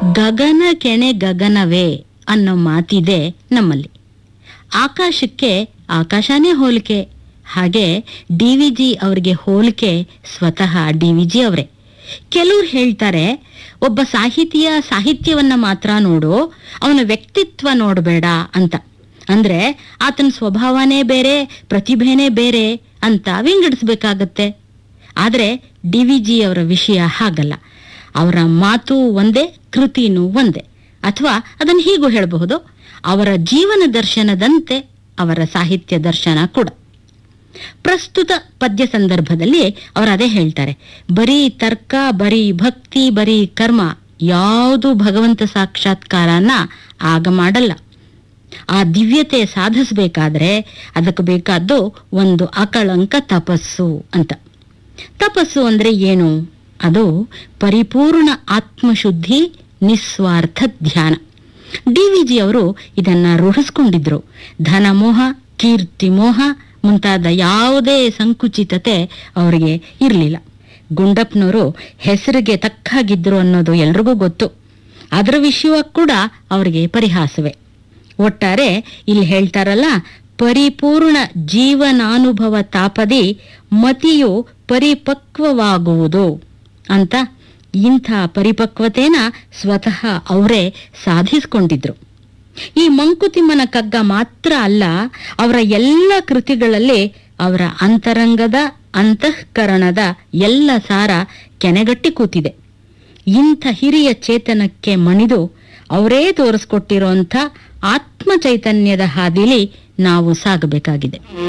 ಗಗನ ಕೆಣೆ ಗಗನವೇ ಅನ್ನೋ ಮಾತಿದೆ ನಮ್ಮಲ್ಲಿ ಆಕಾಶಕ್ಕೆ ಆಕಾಶನೇ ಹೋಲಿಕೆ ಹಾಗೆ ಡಿ ವಿ ಜಿ ಅವರಿಗೆ ಹೋಲಿಕೆ ಸ್ವತಃ ಡಿ ವಿ ಜಿ ಅವರೇ ಕೆಲವ್ರು ಹೇಳ್ತಾರೆ ಒಬ್ಬ ಸಾಹಿತಿಯ ಸಾಹಿತ್ಯವನ್ನ ಮಾತ್ರ ನೋಡು ಅವನ ವ್ಯಕ್ತಿತ್ವ ನೋಡಬೇಡ ಅಂತ ಅಂದ್ರೆ ಆತನ ಸ್ವಭಾವನೇ ಬೇರೆ ಪ್ರತಿಭೆನೇ ಬೇರೆ ಅಂತ ವಿಂಗಡಿಸ್ಬೇಕಾಗತ್ತೆ ಆದ್ರೆ ಡಿ ವಿ ಜಿ ಅವರ ವಿಷಯ ಹಾಗಲ್ಲ ಅವರ ಮಾತು ಒಂದೇ ಕೃತಿನೂ ಒಂದೇ ಅಥವಾ ಅದನ್ನು ಹೀಗೂ ಹೇಳಬಹುದು ಅವರ ಜೀವನ ದರ್ಶನದಂತೆ ಅವರ ಸಾಹಿತ್ಯ ದರ್ಶನ ಕೂಡ ಪ್ರಸ್ತುತ ಪದ್ಯ ಸಂದರ್ಭದಲ್ಲಿ ಅವರು ಅದೇ ಹೇಳ್ತಾರೆ ಬರೀ ತರ್ಕ ಬರೀ ಭಕ್ತಿ ಬರೀ ಕರ್ಮ ಯಾವುದು ಭಗವಂತ ಸಾಕ್ಷಾತ್ಕಾರನ ಆಗ ಮಾಡಲ್ಲ ಆ ದಿವ್ಯತೆ ಸಾಧಿಸಬೇಕಾದ್ರೆ ಅದಕ್ಕೆ ಬೇಕಾದ್ದು ಒಂದು ಅಕಳಂಕ ತಪಸ್ಸು ಅಂತ ತಪಸ್ಸು ಅಂದ್ರೆ ಏನು ಅದು ಪರಿಪೂರ್ಣ ಆತ್ಮಶುದ್ಧಿ ನಿಸ್ವಾರ್ಥ ಧ್ಯಾನ ಡಿ ವಿ ಜಿ ಅವರು ಇದನ್ನ ರೂಢಿಸ್ಕೊಂಡಿದ್ರು ಧನಮೋಹ ಕೀರ್ತಿ ಮೋಹ ಮುಂತಾದ ಯಾವುದೇ ಸಂಕುಚಿತತೆ ಅವರಿಗೆ ಇರಲಿಲ್ಲ ಗುಂಡಪ್ಪನವರು ಹೆಸರಿಗೆ ತಕ್ಕಾಗಿದ್ರು ಅನ್ನೋದು ಎಲ್ರಿಗೂ ಗೊತ್ತು ಅದರ ವಿಷಯ ಕೂಡ ಅವರಿಗೆ ಪರಿಹಾಸವೇ ಒಟ್ಟಾರೆ ಇಲ್ಲಿ ಹೇಳ್ತಾರಲ್ಲ ಪರಿಪೂರ್ಣ ಜೀವನಾನುಭವ ತಾಪದಿ ಮತಿಯು ಪರಿಪಕ್ವವಾಗುವುದು ಅಂತ ಇಂಥ ಪರಿಪಕ್ವತೆನ ಸ್ವತಃ ಅವರೇ ಸಾಧಿಸ್ಕೊಂಡಿದ್ರು ಈ ಮಂಕುತಿಮ್ಮನ ಕಗ್ಗ ಮಾತ್ರ ಅಲ್ಲ ಅವರ ಎಲ್ಲ ಕೃತಿಗಳಲ್ಲಿ ಅವರ ಅಂತರಂಗದ ಅಂತಃಕರಣದ ಎಲ್ಲ ಸಾರ ಕೆನೆಗಟ್ಟಿ ಕೂತಿದೆ ಇಂಥ ಹಿರಿಯ ಚೇತನಕ್ಕೆ ಮಣಿದು ಅವರೇ ತೋರಿಸ್ಕೊಟ್ಟಿರೋಂಥ ಆತ್ಮ ಚೈತನ್ಯದ ಹಾದಿಲಿ ನಾವು ಸಾಗಬೇಕಾಗಿದೆ